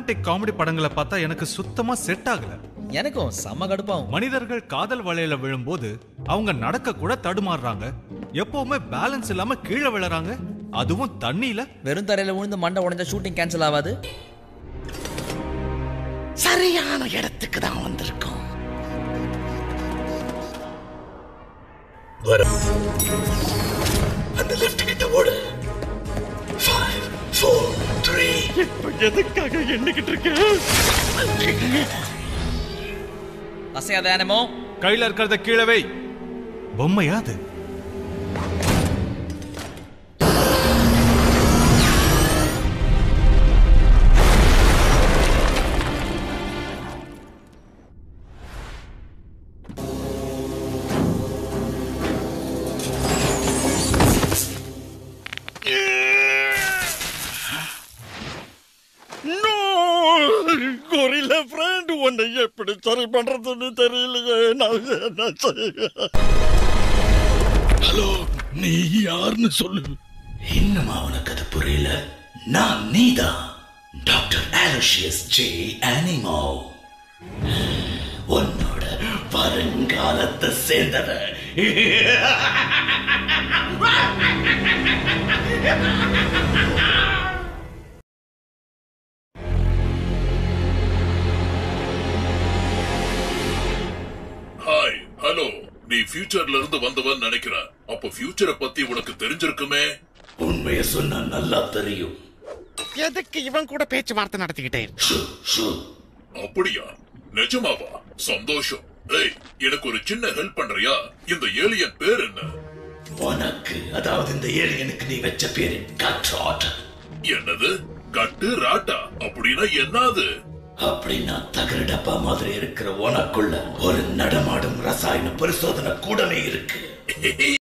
Romantic comedy படங்களை பார்த்தா எனக்கு சுத்தமா செட் ஆகல எனக்கும் செம்ம கடுப்பாகும் மனிதர்கள் காதல் வலையில விழும்போது அவங்க நடக்க கூட தடுமாறுறாங்க எப்பவுமே பேலன்ஸ் இல்லாம கீழே விழறாங்க அதுவும் தண்ணியில வெறும் தரையில விழுந்து மண்டை உடைஞ்சா ஷூட்டிங் கேன்சல் ஆகாது சரியான இடத்துக்கு தான் வந்திருக்கோம் வரும் அந்த லெஃப்ட் கிட்ட ஓடு ஃபைவ் ஃபோர் த்ரீ எதுக்காக எண்ணிக்கிட்டு இருக்கேன் அசையாத அனிமோ கையில இருக்கிறத கீழே வை பொம்மையா அது கொரில ஃப்ரெண்ட் உன்னை எப்படி சரி பண்றதுன்னு தெரியலையே நான் என்ன செய்ய ஹலோ நீ யாருன்னு சொல்லு இன்னும் அவனுக்கு அது புரியல நான் நீதான் டாக்டர் ஆலோஷியஸ் ஜே அனிமோ உன்னோட வருங்காலத்தை சேர்ந்தவன் ஹாய் ஹலோ நீ ஃபியூச்சர்ல இருந்து வந்தவன் நினைக்கிற அப்ப ஃபியூச்சரை பத்தி உனக்கு தெரிஞ்சிருக்குமே உண்மையை சொன்னா நல்லா தெரியும் எதுக்கு இவன் கூட பேச்சுவார்த்தை நடத்திக்கிட்டேன் ஷு, ஷு. அப்படியா நிஜமாவா சந்தோஷம் ஏய் எனக்கு ஒரு சின்ன ஹெல்ப் பண்றியா இந்த ஏலியன் பேர் என்ன உனக்கு அதாவது இந்த ஏலியனுக்கு நீ வச்ச பேரு கட்ராட் என்னது கட்டு ராட்டா அப்படின்னா என்னது அப்படின்னா தகர டப்பா மாதிரி இருக்கிற உனக்குள்ள ஒரு நடமாடும் ரசாயன பரிசோதனை கூடமே இருக்கு